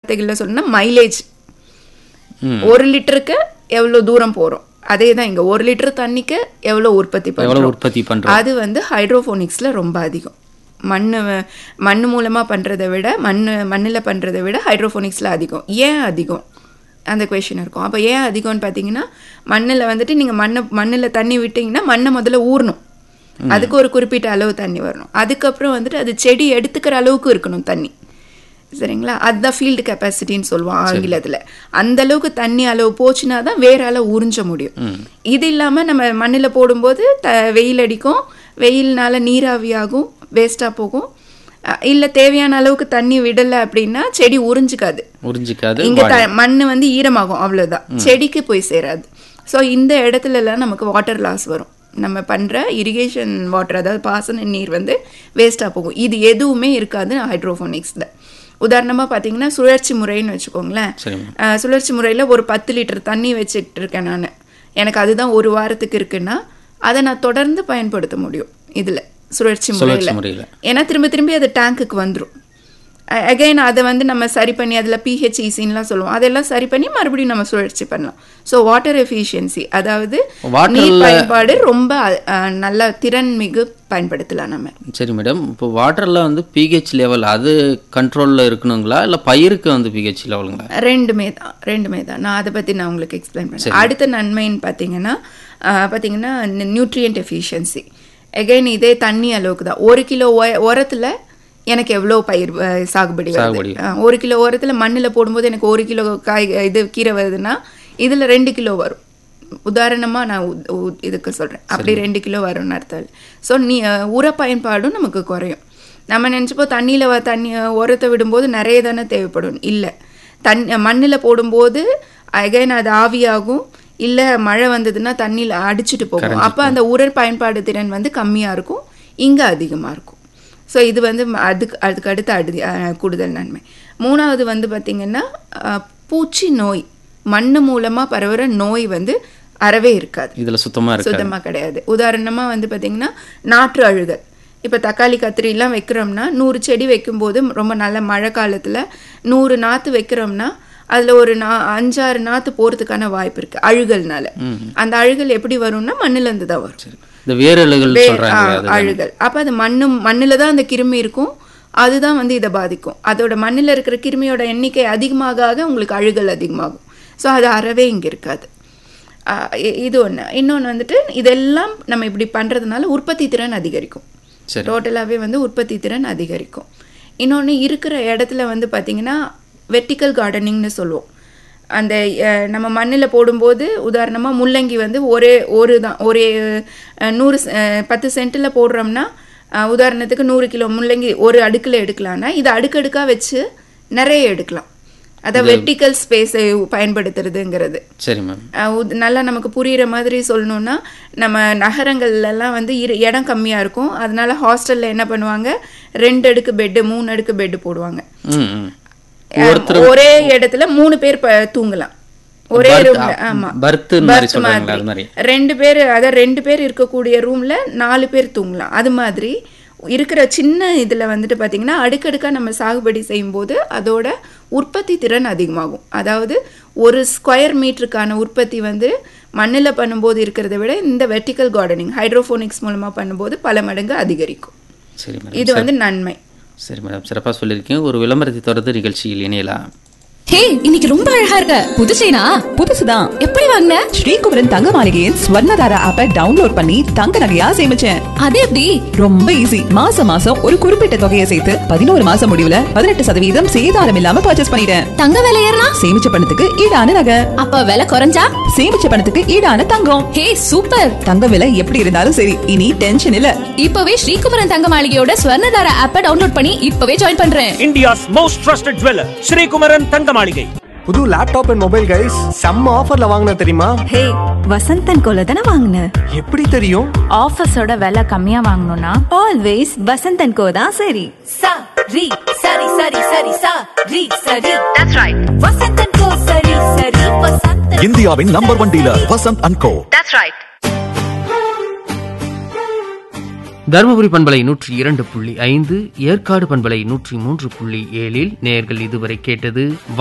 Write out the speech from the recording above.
வார்த்தைகளில் சொல்லணும்னா மைலேஜ் ஒரு லிட்டருக்கு எவ்வளோ தூரம் போகிறோம் அதே தான் இங்கே ஒரு லிட்டர் தண்ணிக்கு எவ்வளோ உற்பத்தி எவ்வளவு பண்ணுறோம் உற்பத்தி பண்றோம் அது வந்து ஹைட்ரோஃபோனிக்ஸில் ரொம்ப அதிகம் மண் மண் மூலமாக பண்ணுறதை விட மண் மண்ணில் பண்ணுறதை விட ஹைட்ரோஃபோனிக்ஸில் அதிகம் ஏன் அதிகம் அந்த கொஷின் இருக்கும் அப்போ ஏன் அதிகம்னு பார்த்தீங்கன்னா மண்ணில் வந்துட்டு நீங்கள் மண்ணை மண்ணில் தண்ணி விட்டிங்கன்னா மண்ணை முதல்ல ஊறணும் அதுக்கு ஒரு குறிப்பிட்ட அளவு தண்ணி வரணும் அதுக்கப்புறம் வந்துட்டு அது செடி எடுத்துக்கிற அளவுக்கு இருக்கணும் தண்ணி சரிங்களா அதுதான் ஃபீல்டு கெப்பாசிட்டின்னு சொல்லுவோம் ஆங்கிலத்தில் அந்த அளவுக்கு தண்ணி அளவு போச்சுன்னா தான் வேற அளவு உறிஞ்ச முடியும் இது இல்லாமல் நம்ம மண்ணில் போடும்போது த வெயில் அடிக்கும் வெயில்னால நீராவியாகும் வேஸ்ட்டாக போகும் இல்லை தேவையான அளவுக்கு தண்ணி விடலை அப்படின்னா செடி உறிஞ்சிக்காது உறிஞ்சிக்காது இங்க த மண்ணு வந்து ஈரமாகும் அவ்வளவுதான் செடிக்கு போய் சேராது ஸோ இந்த இடத்துல எல்லாம் நமக்கு வாட்டர் லாஸ் வரும் நம்ம பண்ற இரிகேஷன் வாட்டர் அதாவது பாசன நீர் வந்து வேஸ்டா போகும் இது எதுவுமே இருக்காது ஹைட்ரோஃபோனிக்ஸ்ல உதாரணமா பாத்தீங்கன்னா சுழற்சி முறைன்னு வச்சுக்கோங்களேன் சரிம்மா அஹ், சுழற்சி முறையில ஒரு பத்து லிட்டர் தண்ணி வச்சுட்டு இருக்கேன் நான் எனக்கு அதுதான் ஒரு வாரத்துக்கு இருக்குன்னா அதை நான் தொடர்ந்து பயன்படுத்த முடியும் இதுல சுழற்சி முறையில சுழற்சி முறையில ஏன்னா திரும்ப திரும்பி அது டேங்க்குக்கு வந்துடும் அகைன் அதை வந்து நம்ம சரி பண்ணி அதில் பிஹெச்இசின்லாம் சொல்லுவோம் அதெல்லாம் சரி பண்ணி மறுபடியும் நம்ம சுழற்சி பண்ணலாம் ஸோ வாட்டர் எஃபிஷியன்சி அதாவது Water நீர் ல- பயன்பாடு ரொம்ப அஹ், நல்ல திறன் மிகு பயன்படுத்தலாம் நம்ம சரி மேடம் இப்போ வாட்டர்ல வந்து பிஹெச் லெவல் அது கண்ட்ரோல்ல இருக்கணுங்களா இல்ல பயிருக்கு வந்து பிஹெச் லெவலுங்களா ரெண்டுமே தான் ரெண்டுமே தான் நான் அதை பற்றி நான் உங்களுக்கு எக்ஸ்பிளைன் பண்ணேன் அடுத்த நன்மைன்னு பார்த்தீங்கன்னா அஹ், பார்த்தீங்கன்னா நியூட்ரியன்ட் எஃபிஷியன்சி எகைன் இதே தண்ணி அளவுக்கு தான் ஒரு கிலோ உரத்தில் எனக்கு எவ்வளோ பயிர் அஹ், சாகுபடி சாகுபடி. வருது அஹ், ஒரு கிலோ உரத்தில் மண்ணில் போடும்போது எனக்கு ஒரு கிலோ காய் இது கீரை வருதுன்னா இதில் ரெண்டு கிலோ வரும் உதாரணமாக நான் உ- உ- இதுக்கு சொல்கிறேன் அப்படி ரெண்டு கிலோ வரும்னு அர்த்தம் ஸோ நீ அஹ், உர பயன்பாடும் நமக்கு குறையும் நம்ம நினச்சப்போ தண்ணியில் தண்ணி அஹ், உரத்தை விடும்போது நிறைய தானே தேவைப்படும் இல்லை தண் மண்ணில் போடும்போது அகைன் அது ஆவியாகும் இல்லை மழை வந்ததுன்னா தண்ணியில் அடிச்சிட்டு போகும் அப்போ அந்த உரர் பயன்பாடு திறன் வந்து கம்மியாக இருக்கும் இங்கே அதிகமாக இருக்கும் ஸோ இது வந்து ம- அதுக்கு அதுக்கு அடுத்த அடு அஹ், கூடுதல் நன்மை மூணாவது வந்து பார்த்திங்கன்னா அஹ், பூச்சி நோய் மண் மூலமாக பரவுற நோய் வந்து அறவே இருக்காது இதுல சுத்தமா இருக்கு சுத்தமாக கிடையாது உதாரணமாக வந்து பார்த்தீங்கன்னா நாற்று அழுகல் இப்போ தக்காளி கத்திரிலாம் வைக்கிறோம்னா நூறு செடி வைக்கும்போது ரொம்ப நல்ல மழை காலத்தில் நூறு நாற்று வைக்கிறோம்னா அதில் ஒரு நா அஞ்சாறு நாற்று போகிறதுக்கான வாய்ப்பு இருக்குது அழுகல்னால அந்த அழுகல் எப்படி வரும்னா மண்ணுலேருந்து தான் வரும் இந்த வேரலுகள் வே- சொல்றாங்க ஆ, அழுகல் அப்போ அது மண்ணு மண்ணில் தான் அந்த கிருமி இருக்கும் அதுதான் வந்து இதை பாதிக்கும் அதோட மண்ணில் இருக்கிற கிருமியோட எண்ணிக்கை அதிகமாக ஆக உங்களுக்கு அழுகல் அதிகமாகும் ஸோ அது அறவே இங்கே இருக்காது ஆ, இ- இது ஒன்று இன்னொன்று வந்துட்டு இதெல்லாம் நம்ம இப்படி பண்ணுறதுனால உற்பத்தி திறன் அதிகரிக்கும் சரி டோட்டலாகவே வந்து உற்பத்தி திறன் அதிகரிக்கும் இன்னொன்று இருக்கிற இடத்துல வந்து பார்த்திங்கன்னா வெர்டிக்கல் கார்டனிங்னு சொல்லுவோம் அந்த அஹ், நம்ம மண்ணில் போடும்போது உதாரணமாக முள்ளங்கி வந்து ஒரே ஒரு தான் ஒரே அஹ், நூறு செ- அஹ், பத்து சென்ட்டில் போடுறோம்னா அஹ், உதாரணத்துக்கு நூறு கிலோ முள்ளங்கி ஒரு அடுக்கில் எடுக்கலாம்னா இதை அடுக்கடுக்காக வச்சு நிறைய எடுக்கலாம் அதை வெர்டிக்கல் ஸ்பேஸை பயன்படுத்துறதுங்கிறது சரி மேம் அஹ் உத்- நல்லா நமக்கு புரியிற மாதிரி சொல்லணும்னா நம்ம நகரங்கள்லாம் வந்து இரு இடம் கம்மியாக இருக்கும் அதனால ஹாஸ்டலில் என்ன பண்ணுவாங்க ரெண்டு அடுக்கு பெட்டு மூணு அடுக்கு பெட்டு போடுவாங்க ம் ம் அஹ் ஒரே இடத்துல மூணு பேர் ப- தூங்கலாம் ஒரே Berth, ரூம்ல ஆ, ஆமா berth மாதிரி Berth சொல்றாங்களா, அது மாதிரி. ரெண்டு பேர் அதாவது ரெண்டு பேர் இருக்கக்கூடிய ரூம்ல நாலு பேர் தூங்கலாம் அது மாதிரி இருக்கிற சின்ன இதுல வந்துட்டு பாத்தீங்கன்னா அடுக்கடுக்கா நம்ம சாகுபடி செய்யும்போது அதோட உற்பத்தி திறன் அதிகமாகும் அதாவது ஒரு ஸ்கொயர் மீட்டருக்கான உற்பத்தி வந்து மண்ணில் பண்ணும்போது இருக்கிறத விட இந்த வெர்டிக்கல் கார்டனிங் ஹைட்ரோஃபோனிக்ஸ் மூலமா பண்ணும்போது பல மடங்கு அதிகரிக்கும் சரி மேடம் இது வந்து நன்மை சரி மேடம் சிறப்பா சொல்லியிருக்கீங்க ஒரு விளம்பரத்தை தொடர்ந்து நிகழ்ச்சியில் இணையலாம் ஹே இன்னைக்கு ரொம்ப அழகா இருக்க புது செயினா புதுசுதான் எப்படி வாங்கின ஸ்ரீகுமரன் தங்க மாளிகையின் ஸ்வர்ணதாரா ஆப்பை டவுன்லோட் பண்ணி தங்க நகையா சேமிச்சேன் அது எப்படி ரொம்ப ஈஸி மாசம் மாசம் ஒரு குறிப்பிட்ட தொகையை சேர்த்து பதினோரு மாசம் முடிவுல பதினெட்டு சதவீதம் சேதாரம் இல்லாம பர்ச்சேஸ் பண்ணிட்டேன் தங்க விலை ஏறினா சேமிச்ச பணத்துக்கு ஈடான நகை அப்ப விலை குறைஞ்சா சேமிச்ச பணத்துக்கு ஈடான தங்கம் ஹே சூப்பர் தங்க விலை எப்படி இருந்தாலும் சரி இனி டென்ஷன் இல்ல இப்பவே ஸ்ரீகுமரன் தங்க மாளிகையோட ஸ்வர்ணதார ஆப்பை டவுன்லோட் பண்ணி இப்பவே ஜாயின் பண்றேன் India's most trusted jeweler, Sri Kumaran Tangamalige. புது லேப்டாப் அண்ட் மொபைல் கைஸ் செம்ம ஆஃபர்ல வாங்கின தெரியுமா ஹே வசந்தன் கோல தானே வாங்கின எப்படி தெரியும் ஆஃபர்ஸோட விலை கம்மியா வாங்கணும்னா ஆல்வேஸ் வசந்தன் கோ தான் சரி sa ri sari sari sari sa ri sari that's right vasantan ko sari sari vasantan இந்தியாவின் number one dealer Vasanth and Co that's right Dharmapuri பண்பலை நூற்றி இரண்டு புள்ளி ஐந்து ஏற்காடு பண்பலை நூற்றி மூன்று புள்ளி ஏழில் நேர்கள் இதுவரை கேட்டது